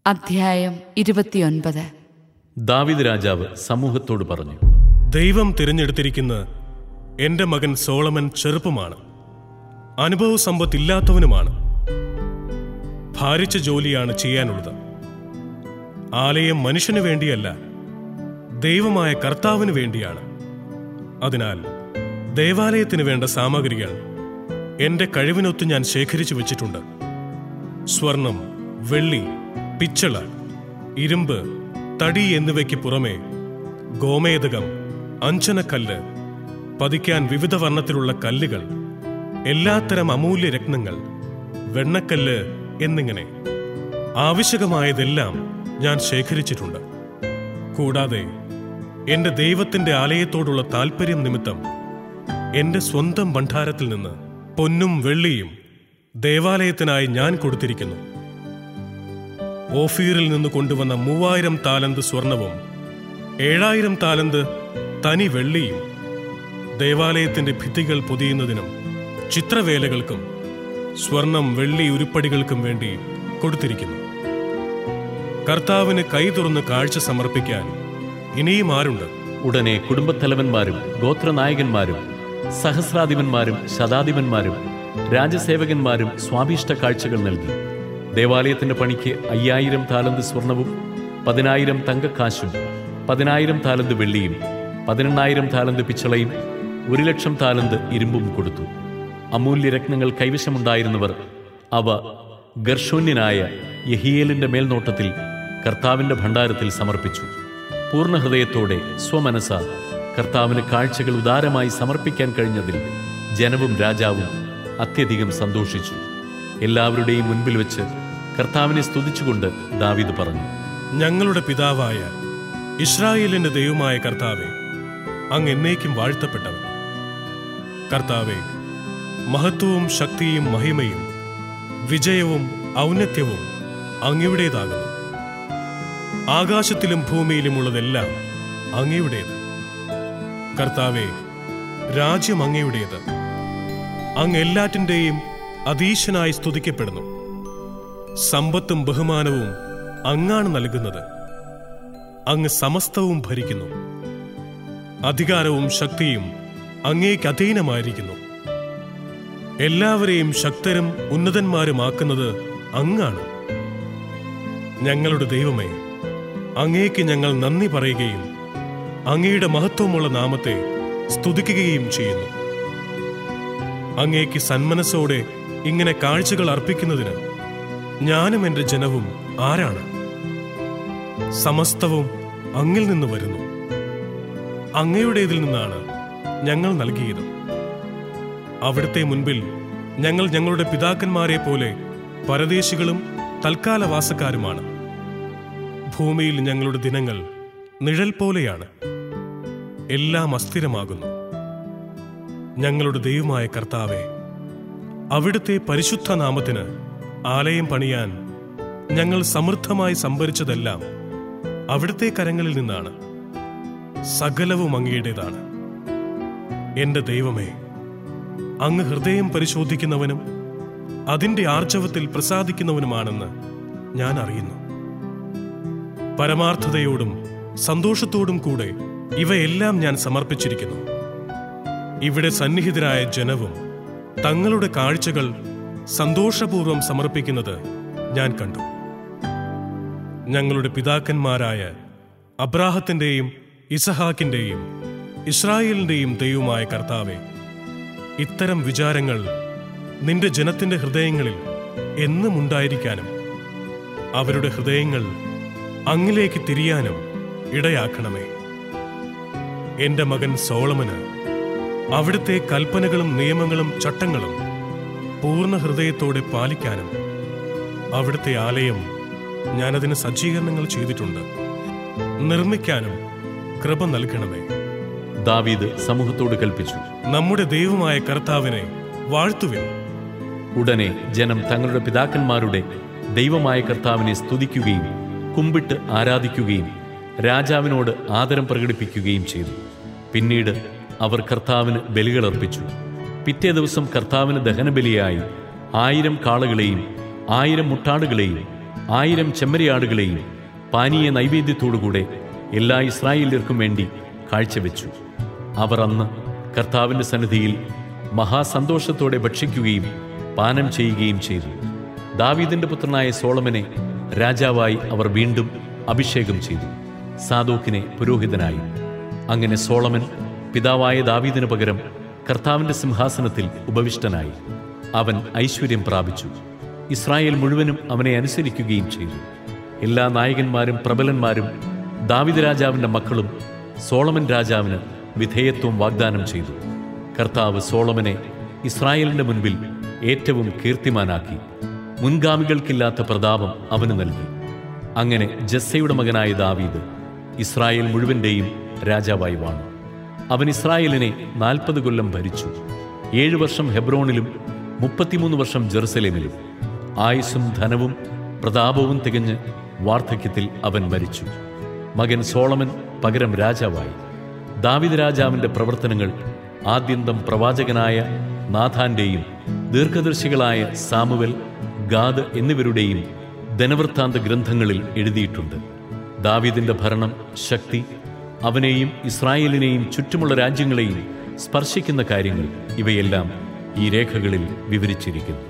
അധ്യായം ഇരുപത്തിയൊൻപത് ദാവിദ് രാജാവ് സമൂഹത്തോട് പറഞ്ഞു ദൈവം തിരഞ്ഞെടുത്തിരിക്കുന്ന എന്റെ മകൻ സോളമൻ ചെറുപ്പമാണ് അനുഭവ സമ്പത്തില്ലാത്തവനുമാണ് ഭാരിച്ച ജോലിയാണ് ചെയ്യാനുള്ളത് ആലയം മനുഷ്യന് വേണ്ടിയല്ല ദൈവമായ കർത്താവിന് വേണ്ടിയാണ് അതിനാൽ ദേവാലയത്തിന് വേണ്ട സാമഗ്രികൾ എന്റെ കഴിവിനൊത്ത് ഞാൻ ശേഖരിച്ചു വെച്ചിട്ടുണ്ട് സ്വർണം വെള്ളി പിച്ചള ഇരുമ്പ് തടി എന്നിവയ്ക്ക് പുറമെ ഗോമേതകം അഞ്ചനക്കല്ല് പതിക്കാൻ വിവിധ വർണ്ണത്തിലുള്ള കല്ലുകൾ എല്ലാത്തരം അമൂല്യ രത്നങ്ങൾ വെണ്ണക്കല്ല് എന്നിങ്ങനെ ആവശ്യകമായതെല്ലാം ഞാൻ ശേഖരിച്ചിട്ടുണ്ട് കൂടാതെ എന്റെ ദൈവത്തിന്റെ ആലയത്തോടുള്ള താൽപ്പര്യം നിമിത്തം എന്റെ സ്വന്തം ഭണ്ഡാരത്തിൽ നിന്ന് പൊന്നും വെള്ളിയും ദേവാലയത്തിനായി ഞാൻ കൊടുത്തിരിക്കുന്നു ഓഫീറിൽ നിന്ന് കൊണ്ടുവന്ന മൂവായിരം താലന്ത് സ്വർണവും ഏഴായിരം താലന്ത് തനി വെള്ളിയും ദേവാലയത്തിന്റെ ഭിത്തികൾ പൊതിയുന്നതിനും ചിത്രവേലകൾക്കും സ്വർണം വെള്ളി ഉരുപ്പടികൾക്കും വേണ്ടി കൊടുത്തിരിക്കുന്നു കർത്താവിന് കൈ തുറന്ന് കാഴ്ച സമർപ്പിക്കാൻ ഇനിയും ആരുണ്ട് ഉടനെ കുടുംബത്തലവന്മാരും ഗോത്രനായകന്മാരും സഹസ്രാധിപന്മാരും ശതാധിപന്മാരും രാജസേവകന്മാരും സ്വാഭീഷ്ട കാഴ്ചകൾ നൽകി ദേവാലയത്തിന്റെ പണിക്ക് അയ്യായിരം താലന്ത് സ്വർണവും പതിനായിരം തങ്കക്കാശും പതിനായിരം താലന്ത് വെള്ളിയും പതിനെണ്ണായിരം താലന്ത് പിച്ചളയും ഒരു ലക്ഷം താലന്ത് ഇരുമ്പും കൊടുത്തു അമൂല്യ രത്നങ്ങൾ കൈവശമുണ്ടായിരുന്നവർ അവ ഗർഷോന്യനായ യഹിയേലിന്റെ മേൽനോട്ടത്തിൽ കർത്താവിന്റെ ഭണ്ഡാരത്തിൽ സമർപ്പിച്ചു പൂർണ്ണ ഹൃദയത്തോടെ സ്വമനസ കർത്താവിന് കാഴ്ചകൾ ഉദാരമായി സമർപ്പിക്കാൻ കഴിഞ്ഞതിൽ ജനവും രാജാവും അത്യധികം സന്തോഷിച്ചു എല്ലാവരുടെയും മുൻപിൽ വെച്ച് കർത്താവിനെ സ്തുതിച്ചുകൊണ്ട് ദാവീദ് പറഞ്ഞു ഞങ്ങളുടെ പിതാവായ ഇസ്രായേലിന്റെ ദൈവമായ കർത്താവെ അങ്ങ് എന്നേക്കും വാഴ്ത്തപ്പെട്ടവൻ കർത്താവെ മഹത്വവും ശക്തിയും മഹിമയും വിജയവും ഔന്നത്യവും അങ്ങയുടേതാകുന്നു ആകാശത്തിലും ഭൂമിയിലുമുള്ളതെല്ലാം അങ്ങയുടേത് കർത്താവെ രാജ്യം അങ്ങയുടേത് അങ്ങ് എല്ലാറ്റിൻ്റെയും അധീശനായി സ്തുതിക്കപ്പെടുന്നു സമ്പത്തും ബഹുമാനവും അങ്ങാണ് നൽകുന്നത് അങ്ങ് സമസ്തവും ഭരിക്കുന്നു അധികാരവും ശക്തിയും അങ്ങേക്ക് അധീനമായിരിക്കുന്നു എല്ലാവരെയും ശക്തരും ഉന്നതന്മാരുമാക്കുന്നത് അങ്ങാണ് ഞങ്ങളുടെ ദൈവമേ അങ്ങേക്ക് ഞങ്ങൾ നന്ദി പറയുകയും അങ്ങയുടെ മഹത്വമുള്ള നാമത്തെ സ്തുതിക്കുകയും ചെയ്യുന്നു അങ്ങേക്ക് സന്മനസ്സോടെ ഇങ്ങനെ കാഴ്ചകൾ അർപ്പിക്കുന്നതിന് ഞാനും എന്റെ ജനവും ആരാണ് സമസ്തവും അങ്ങിൽ നിന്ന് വരുന്നു അങ്ങയുടേതിൽ നിന്നാണ് ഞങ്ങൾ നൽകിയത് അവിടുത്തെ മുൻപിൽ ഞങ്ങൾ ഞങ്ങളുടെ പിതാക്കന്മാരെ പോലെ പരദേശികളും തൽക്കാലവാസക്കാരുമാണ് ഭൂമിയിൽ ഞങ്ങളുടെ ദിനങ്ങൾ നിഴൽ പോലെയാണ് എല്ലാം അസ്ഥിരമാകുന്നു ഞങ്ങളുടെ ദൈവമായ കർത്താവെ അവിടുത്തെ പരിശുദ്ധ നാമത്തിന് ആലയം പണിയാൻ ഞങ്ങൾ സമൃദ്ധമായി സംഭരിച്ചതെല്ലാം അവിടുത്തെ കരങ്ങളിൽ നിന്നാണ് സകലവും അങ്ങയുടേതാണ് എന്റെ ദൈവമേ അങ്ങ് ഹൃദയം പരിശോധിക്കുന്നവനും അതിന്റെ ആർജവത്തിൽ പ്രസാദിക്കുന്നവനുമാണെന്ന് ഞാൻ അറിയുന്നു പരമാർത്ഥതയോടും സന്തോഷത്തോടും കൂടെ ഇവയെല്ലാം ഞാൻ സമർപ്പിച്ചിരിക്കുന്നു ഇവിടെ സന്നിഹിതരായ ജനവും തങ്ങളുടെ കാഴ്ചകൾ സന്തോഷപൂർവ്വം സമർപ്പിക്കുന്നത് ഞാൻ കണ്ടു ഞങ്ങളുടെ പിതാക്കന്മാരായ അബ്രാഹത്തിന്റെയും ഇസഹാക്കിന്റെയും ഇസ്രായേലിന്റെയും ദൈവമായ കർത്താവെ ഇത്തരം വിചാരങ്ങൾ നിന്റെ ജനത്തിന്റെ ഹൃദയങ്ങളിൽ എന്നും ഉണ്ടായിരിക്കാനും അവരുടെ ഹൃദയങ്ങൾ അങ്ങിലേക്ക് തിരിയാനും ഇടയാക്കണമേ എന്റെ മകൻ സോളമന് അവിടുത്തെ കൽപ്പനകളും നിയമങ്ങളും ചട്ടങ്ങളും പൂർണ്ണ ഹൃദയത്തോടെ പാലിക്കാനും അവിടുത്തെ ആലയം ഞാനതിന് സജ്ജീകരണങ്ങൾ ചെയ്തിട്ടുണ്ട് നിർമ്മിക്കാനും കൃപ നൽകണമേ ദാവീദ് സമൂഹത്തോട് കൽപ്പിച്ചു നമ്മുടെ ദൈവമായ കർത്താവിനെ വാഴ്ത്തുവിൻ ഉടനെ ജനം തങ്ങളുടെ പിതാക്കന്മാരുടെ ദൈവമായ കർത്താവിനെ സ്തുതിക്കുകയും കുമ്പിട്ട് ആരാധിക്കുകയും രാജാവിനോട് ആദരം പ്രകടിപ്പിക്കുകയും ചെയ്തു പിന്നീട് അവർ കർത്താവിന് ബലികളർപ്പിച്ചു പിറ്റേ ദിവസം കർത്താവിന് ദഹനബലിയായി ആയിരം കാളകളെയും ആയിരം മുട്ടാടുകളെയും ആയിരം ചെമ്മരിയാടുകളെയും പാനീയ നൈവേദ്യത്തോടുകൂടെ എല്ലാ ഇസ്രായേല്യർക്കും വേണ്ടി കാഴ്ചവെച്ചു അവർ അന്ന് കർത്താവിന്റെ സന്നിധിയിൽ മഹാസന്തോഷത്തോടെ ഭക്ഷിക്കുകയും പാനം ചെയ്യുകയും ചെയ്തു ദാവീദിന്റെ പുത്രനായ സോളമനെ രാജാവായി അവർ വീണ്ടും അഭിഷേകം ചെയ്തു സാദോക്കിനെ പുരോഹിതനായി അങ്ങനെ സോളമൻ പിതാവായ ദാവീദിന് പകരം കർത്താവിന്റെ സിംഹാസനത്തിൽ ഉപവിഷ്ടനായി അവൻ ഐശ്വര്യം പ്രാപിച്ചു ഇസ്രായേൽ മുഴുവനും അവനെ അനുസരിക്കുകയും ചെയ്തു എല്ലാ നായകന്മാരും പ്രബലന്മാരും ദാവിദ് രാജാവിന്റെ മക്കളും സോളമൻ രാജാവിന് വിധേയത്വം വാഗ്ദാനം ചെയ്തു കർത്താവ് സോളമനെ ഇസ്രായേലിന്റെ മുൻപിൽ ഏറ്റവും കീർത്തിമാനാക്കി മുൻഗാമികൾക്കില്ലാത്ത പ്രതാപം അവന് നൽകി അങ്ങനെ ജസ്സയുടെ മകനായ ദാവീദ് ഇസ്രായേൽ മുഴുവന്റെയും രാജാവായി വാണു അവൻ ഇസ്രായേലിനെ നാൽപ്പത് കൊല്ലം ഭരിച്ചു ഏഴു വർഷം ഹെബ്രോണിലും മുപ്പത്തിമൂന്ന് വർഷം ജെറുസലേമിലും ആയുസ്സും ധനവും പ്രതാപവും തികഞ്ഞ് വാർദ്ധക്യത്തിൽ അവൻ മരിച്ചു മകൻ സോളമൻ പകരം രാജാവായി ദാവിദ് രാജാവിന്റെ പ്രവർത്തനങ്ങൾ ആദ്യന്തം പ്രവാചകനായ നാഥാന്റെയും ദീർഘദർശികളായ സാമുവൽ ഗാദ് എന്നിവരുടെയും ധനവൃത്താന്ത ഗ്രന്ഥങ്ങളിൽ എഴുതിയിട്ടുണ്ട് ദാവീദിന്റെ ഭരണം ശക്തി അവനെയും ഇസ്രായേലിനെയും ചുറ്റുമുള്ള രാജ്യങ്ങളെയും സ്പർശിക്കുന്ന കാര്യങ്ങൾ ഇവയെല്ലാം ഈ രേഖകളിൽ വിവരിച്ചിരിക്കുന്നു